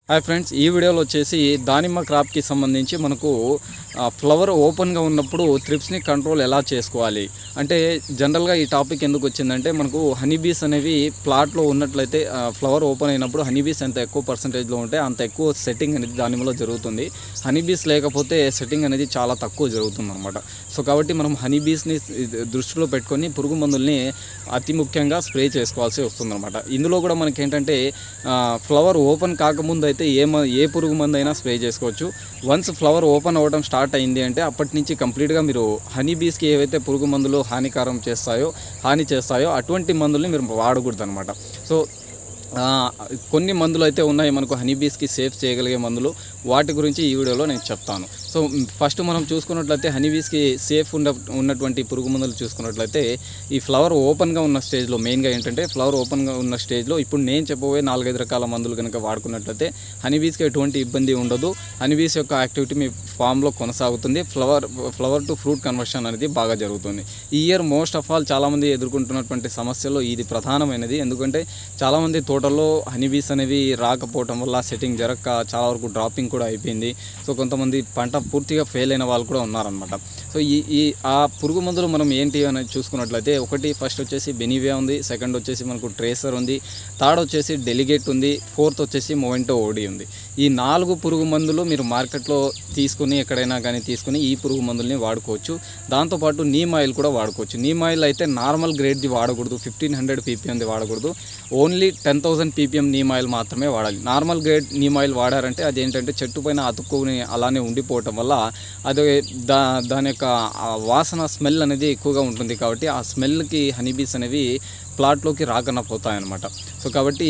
hi friends ఈ వీడియోలో వచ్చేసి దానిమ్మ క్రాప్కి సంబంధించి మనకు ఆ, ఫ్లవర్ ఓపెన్గా ఉన్నప్పుడు త్రిప్స్ని కంట్రోల్ ఎలా చేసుకోవాలి అంటే జనరల్గా ఈ టాపిక్ ఎందుకు వచ్చిందంటే మనకు హనీబీస్ అనేవి ప్లాట్లో ఉన్నట్లయితే ఆ, ఫ్లవర్ ఓపెన్ అయినప్పుడు హనీబీస్ ఎంత ఎక్కువ పర్సంటేజ్లో ఉంటే అంత ఎక్కువ సెట్టింగ్ అనేది దానిమ్మలో జరుగుతుంది హనీబీస్ లేకపోతే సెట్టింగ్ అనేది చాలా తక్కువ జరుగుతుంది అనమాట సో కాబట్టి మనం హనీబీస్ని దృష్టిలో పెట్టుకొని పురుగు మందుల్ని అతి ముఖ్యంగా స్ప్రే చేసుకోవాల్సి వస్తుందన్నమాట ఇందులో కూడా మనకి ఏంటంటే ఫ్లవర్ ఓపెన్ కాకముందు అయితే ఏ మ- ఏ పురుగు మందు అయినా స్ప్రే చేసుకోవచ్చు వన్స్ ఫ్లవర్ ఓపెన్ అవ్వడం స్టార్ట్ అయింది అంటే అప్పటి నుంచి కంప్లీట్గా మీరు హనీ బీస్కి ఏవైతే పురుగు మందులు హానికారం చేస్తాయో హాని చేస్తాయో అటువంటి మందుల్ని మీరు వాడకూడదు అనమాట సో ఆ, కొన్ని మందులు అయితే ఉన్నాయి మనకు హనీబీస్కి సేఫ్ చేయగలిగే మందులు వాటి గురించి ఈ వీడియోలో నేను చెప్తాను సో మ్, ఫస్ట్ మనం చూసుకున్నట్లయితే హనీబీస్కి సేఫ్ ఉన్న ఉన్నటువంటి పురుగు మందులు చూసుకున్నట్లయితే ఈ ఫ్లవర్ ఓపెన్గా ఉన్న స్టేజ్లో మెయిన్గా ఏంటంటే ఫ్లవర్ ఓపెన్గా ఉన్న స్టేజ్లో ఇప్పుడు నేను చెప్పబోయే నాలుగైదు రకాల మందులు కనుక వాడుకున్నట్లయితే హనీబీస్కి ఎటువంటి ఇబ్బంది ఉండదు హనీబీస్ యొక్క యాక్టివిటీ మీ ఫామ్లో కొనసాగుతుంది flower flower to fruit conversion అనేది బాగా జరుగుతుంది ఈ ఇయర్ మోస్ట్ ఆఫ్ ఆల్ చాలామంది ఎదుర్కొంటున్నటువంటి సమస్యలో ఇది ప్రధానమైనది ఎందుకంటే చాలామంది తోటల్లో హనీబీస్ అనేవి రాకపోవటం వల్ల సెట్టింగ్ జరగక చాలా వరకు డ్రాపింగ్ కూడా అయిపోయింది సో కొంతమంది పంట పూర్తిగా ఫెయిల్ అయిన వాళ్ళు కూడా ఉన్నారనమాట సో ఈ ఈ ఆ పురుగు మందులు మనం ఏంటి అని చూసుకున్నట్లయితే ఒకటి ఫస్ట్ వచ్చేసి బెనివియా ఉంది సెకండ్ వచ్చేసి మనకు ట్రేసర్ ఉంది థర్డ్ వచ్చేసి డెలిగేట్ ఉంది ఫోర్త్ వచ్చేసి మొవెంటో ఓడి ఉంది ఈ నాలుగు పురుగు మందులు మీరు మార్కెట్లో తీసుకుని ఎక్కడైనా కానీ తీసుకుని ఈ పురుగు మందుల్ని వాడుకోవచ్చు దాంతోపాటు నీమ్ ఆయిల్ కూడా వాడుకోవచ్చు నీమ్ ఆయిల్ అయితే నార్మల్ గ్రేడ్ది వాడకూడదు ఫిఫ్టీన్ హండ్రెడ్ పీపీఎంది వాడకూడదు only ten thousand PPM neem oil మాత్రమే వాడాలి నార్మల్ గ్రేడ్ నీమ్ ఆయిల్ వాడారంటే అదేంటంటే చెట్టు పైన అతుక్కుని అలానే ఉండిపోవటం వల్ల అది దా దాని యొక్క ఆ వాసన స్మెల్ అనేది ఎక్కువగా ఉంటుంది కాబట్టి ఆ స్మెల్కి హనీబీస్ అనేవి ప్లాట్లోకి రాకుండా పోతాయన్నమాట సో కాబట్టి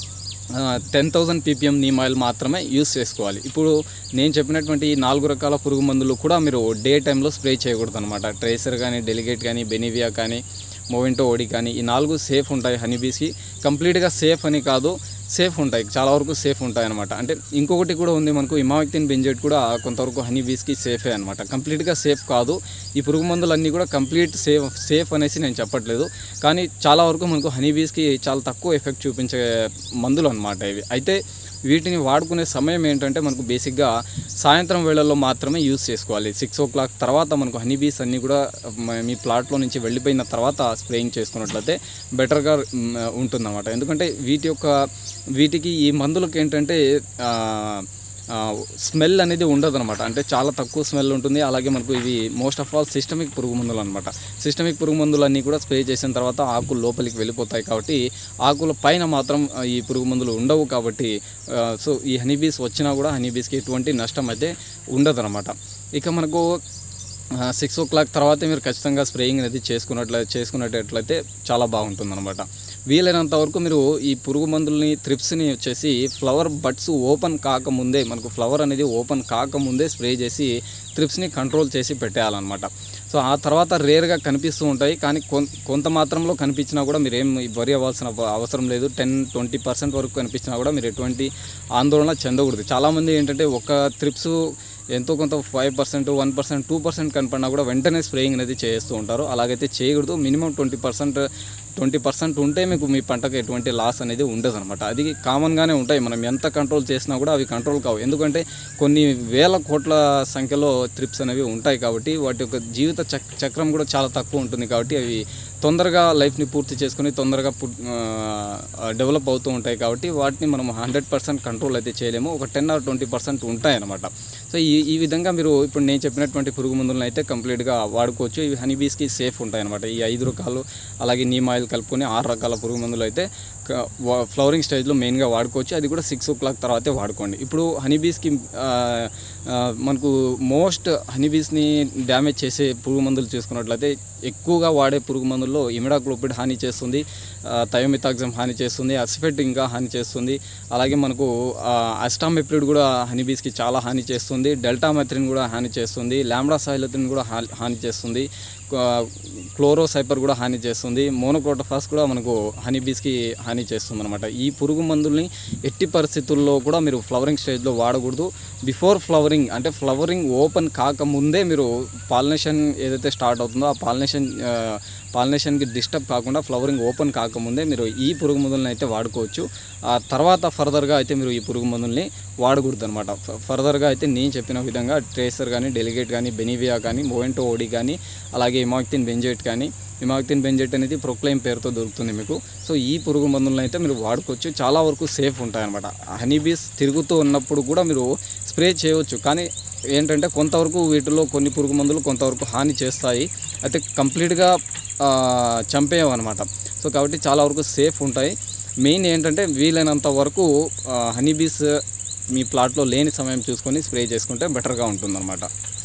ten thousand PPM neem oil మాత్రమే యూస్ చేసుకోవాలి ఇప్పుడు నేను చెప్పినటువంటి ఈ నాలుగు రకాల పురుగు మందులు కూడా మీరు డే టైంలో స్ప్రే చేయకూడదు అనమాట ట్రేసర్ కానీ డెలిగేట్ కానీ బెనివియా కానీ మోవెంటో ఓడి కానీ ఈ నాలుగు సేఫ్ ఉంటాయి హనీబీస్కి కంప్లీట్గా సేఫ్ అని కాదు సేఫ్ ఉంటాయి చాలా వరకు సేఫ్ ఉంటాయి అనమాట అంటే ఇంకొకటి కూడా ఉంది మనకు ఇమాక్తిన్ బెంజెట్ కూడా కొంతవరకు హనీ బీస్కి సేఫే అనమాట కంప్లీట్గా సేఫ్ కాదు ఈ పురుగు మందులన్నీ కూడా కంప్లీట్ సేఫ్ సేఫ్ అనేసి నేను చెప్పట్లేదు కానీ చాలా వరకు మనకు హనీ బీస్కి చాలా తక్కువ ఎఫెక్ట్ చూపించే మందులు అనమాట ఇవి అయితే వీటిని వాడుకునే సమయం ఏంటంటే మనకు బేసిక్గా సాయంత్రం వేళల్లో మాత్రమే యూస్ చేసుకోవాలి సిక్స్ ఓ క్లాక్ తర్వాత మనకు హనీ బీస్ అన్నీ కూడా మ- మీ ప్లాట్లో నుంచి వెళ్ళిపోయిన తర్వాత స్ప్రేయింగ్ చేసుకున్నట్లయితే బెటర్గా ఉంటుందన్నమాట ఎందుకంటే వీటి యొక్క వీటికి ఈ మందులకు ఏంటంటే ఆ, ఆ, స్మెల్ అనేది ఉండదు అనమాట అంటే చాలా తక్కువ స్మెల్ ఉంటుంది అలాగే మనకు ఇవి మోస్ట్ ఆఫ్ ఆల్ సిస్టమిక్ పురుగు మందులు అనమాట సిస్టమిక్ పురుగు మందులు అన్నీ కూడా స్ప్రే చేసిన తర్వాత ఆకులు లోపలికి వెళ్ళిపోతాయి కాబట్టి ఆకుల పైన మాత్రం ఆ, ఈ పురుగు మందులు ఉండవు కాబట్టి ఆ, సో ఈ హనీబీస్ వచ్చినా కూడా హనీబీస్కి ఎటువంటి నష్టం అయితే ఉండదు ఇక మనకు సిక్స్ ఓ క్లాక్ తర్వాత మీరు ఖచ్చితంగా స్ప్రేయింగ్ అనేది చేసుకున్నట్లే చేసుకునేటట్లయితే చాలా బాగుంటుందన్నమాట వీలైనంత వరకు మీరు ఈ పురుగు మందుల్ని త్రిప్స్ని వచ్చేసి ఫ్లవర్ బడ్స్ ఓపెన్ కాకముందే మనకు ఫ్లవర్ అనేది ఓపెన్ కాకముందే స్ప్రే చేసి త్రిప్స్ని కంట్రోల్ చేసి పెట్టేయాలన్నమాట సో ఆ తర్వాత రేర్గా కనిపిస్తూ ఉంటాయి కానీ కొం- కొంత మాత్రంలో కనిపించినా కూడా మీరు ఏం వరి అవ్వాల్సిన అవ- అవసరం లేదు టెన్ ట్వంటీ పర్సెంట్ వరకు కనిపించినా కూడా మీరు ఎటువంటి ఆందోళన చెందకూడదు చాలామంది ఏంటంటే ఒక త్రిప్స్ ఎంతో కొంత five percent one percent two percent కనపడినా కూడా వెంటనే స్ప్రేయింగ్ అనేది చేస్తూ ఉంటారు అలాగైతే చేయకూడదు minimum twenty percent twenty percent ఉంటే మీకు మీ పంటకు ఎటువంటి లాస్ అనేది ఉండదు అనమాట అది కామన్గానే ఉంటాయి మనం ఎంత కంట్రోల్ చేసినా కూడా అవి కంట్రోల్ కావు ఎందుకంటే కొన్ని వేల కోట్ల సంఖ్యలో ట్రిప్స్ అనేవి ఉంటాయి కాబట్టి వాటి యొక్క జీవిత చక్ చక్రం కూడా చాలా తక్కువ ఉంటుంది కాబట్టి అవి తొందరగా లైఫ్ని పూర్తి చేసుకొని తొందరగా డెవలప్ అవుతూ ఉంటాయి కాబట్టి వాటిని మనం హండ్రెడ్ పర్సెంట్ కంట్రోల్ అయితే చేయలేము ఒక టెన్ ఆర్ ట్వంటీ పర్సెంట్ ఉంటాయి అనమాట సో ఈ ఈ విధంగా మీరు ఇప్పుడు నేను చెప్పినటువంటి పురుగు మందులను అయితే కంప్లీట్గా వాడుకోవచ్చు ఇవి హనీబీస్కి సేఫ్ ఉంటాయి అనమాట ఈ ఐదు రకాలు అలాగే నీమ్ ఆయిల్ కలుపుకొని ఆరు రకాల పురుగు మందులు అయితే క- వా- ఫ్లవరింగ్ స్టేజ్లో మెయిన్గా వాడుకోవచ్చు అది కూడా సిక్స్ ఓ క్లాక్ తర్వాతే వాడుకోండి ఇప్పుడు హనీబీస్కి ఆ, ఆ, మనకు మోస్ట్ హనీబీస్ని డ్యామేజ్ చేసే పురుగు మందులు చూసుకున్నట్లయితే ఎక్కువగా వాడే పురుగు మందుల్లో ఇమిడాక్లోపిడ్ హాని చేస్తుంది థయోమితాక్సమ్ హాని చేస్తుంది అసిఫెట్ ఇంకా హాని చేస్తుంది అలాగే మనకు అస్టామెప్రిడ్ కూడా హనీబీస్కి చాలా హాని చేస్తుంది డెల్టామెథ్రిన్ కూడా హాని చేస్తుంది లాంబ్డా సాయిలత్రిన్ కూడా హా- హాని చేస్తుంది క్లోరోసైపర్ కూడా హాని చేస్తుంది మోనోక్రోటోఫాస్ కూడా మనకు హనీబీస్కి హాని చేస్తుంది అనమాట ఈ పురుగు మందుల్ని ఎట్టి పరిస్థితుల్లో కూడా మీరు ఫ్లవరింగ్ స్టేజ్లో వాడకూడదు బిఫోర్ ఫ్లవరింగ్ అంటే ఫ్లవరింగ్ ఓపెన్ కాకముందే మీరు పాలినేషన్ ఏదైతే స్టార్ట్ అవుతుందో ఆ పాలినేషన్ పాలినేషన్కి డిస్టర్బ్ కాకుండా ఫ్లవరింగ్ ఓపెన్ కాకముందే మీరు ఈ పురుగు మందులను అయితే వాడుకోవచ్చు ఆ తర్వాత ఫర్దర్గా అయితే మీరు ఈ పురుగు మందుల్ని వాడకూడదు అనమాట ఫర్దర్గా అయితే నేను చెప్పిన విధంగా ట్రేసర్ కానీ డెలిగేట్ కానీ బెనివియా కానీ మోవెంటో ఓడి కానీ అలాగే ఇమాక్తిన్ బెంజెట్ కానీ ఇమాక్తిన్ బెంజెట్ అనేది ప్రొక్లైమ్ పేరుతో దొరుకుతుంది మీకు సో ఈ పురుగు మందులను అయితే మీరు వాడుకోవచ్చు చాలా వరకు సేఫ్ ఉంటాయి అనమాట హనీబీస్ తిరుగుతూ ఉన్నప్పుడు కూడా మీరు స్ప్రే చేయవచ్చు కానీ ఏంటంటే కొంతవరకు వీటిలో కొన్ని పురుగు మందులు కొంతవరకు హాని చేస్తాయి అయితే కంప్లీట్గా చంపేయవు అనమాట సో కాబట్టి చాలా వరకు సేఫ్ ఉంటాయి మెయిన్ ఏంటంటే వీలైనంత వరకు హనీబీస్ మీ ప్లాట్లో లేని సమయం చూసుకొని స్ప్రే చేసుకుంటే బెటర్గా ఉంటుందన్నమాట